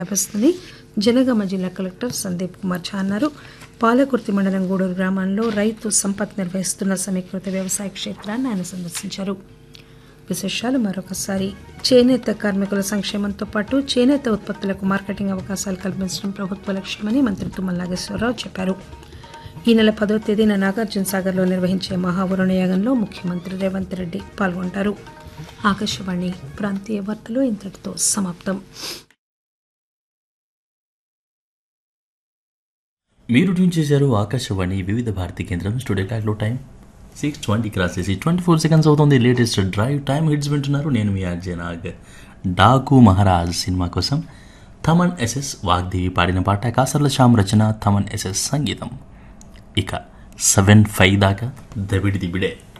వ్యాపిస్తుంది జనగామ జిల్లా కలెక్టర్ సందీప్ కుమార్ ఝా అన్నారు పాలకుర్తి మండలం గూడూరు గ్రామంలో రైతు సంపత్ నిర్వహిస్తున్న సమీకృత వ్యవసాయ క్షేత్రాన్ని ఆయన సందర్శించారు విశేషాలు మరొకసారి చేనేత కార్మికుల సంక్షేమంతో పాటు చేనేత ఉత్పత్తులకు మార్కెటింగ్ అవకాశాలు కల్పించడం ప్రభుత్వ లక్ష్యమని మంత్రి తుమ్మల నాగేశ్వరరావు చెప్పారు ఈ నెల పదో తేదీన నాగార్జున సాగర్లో నిర్వహించే మహావరుణ యాగంలో ముఖ్యమంత్రి రేవంత్ రెడ్డి పాల్గొంటారు ఆకాశవాణి ప్రాంతీయ వార్తలు ఇంతటితో సమాప్తం మీరు ట్యూన్ చేశారు ఆకాశవాణి వివిధ భారతి కేంద్రం స్టూడియో క్లాక్లో టైం సిక్స్ ట్వంటీ క్రాస్ చేసి ట్వంటీ ఫోర్ సెకండ్స్ అవుతుంది లేటెస్ట్ డ్రైవ్ టైం హిట్స్ వింటున్నారు నేను మీ అర్జయ్ నాగ్ డాకు మహారాజ్ సినిమా కోసం థమన్ ఎస్ఎస్ వాగ్దేవి పాడిన పాట కాసర్ల శ్యామ్ రచన థమన్ ఎస్ఎస్ సంగీతం ఇక సెవెన్ ఫైవ్ దాకా దబిడి దిబిడే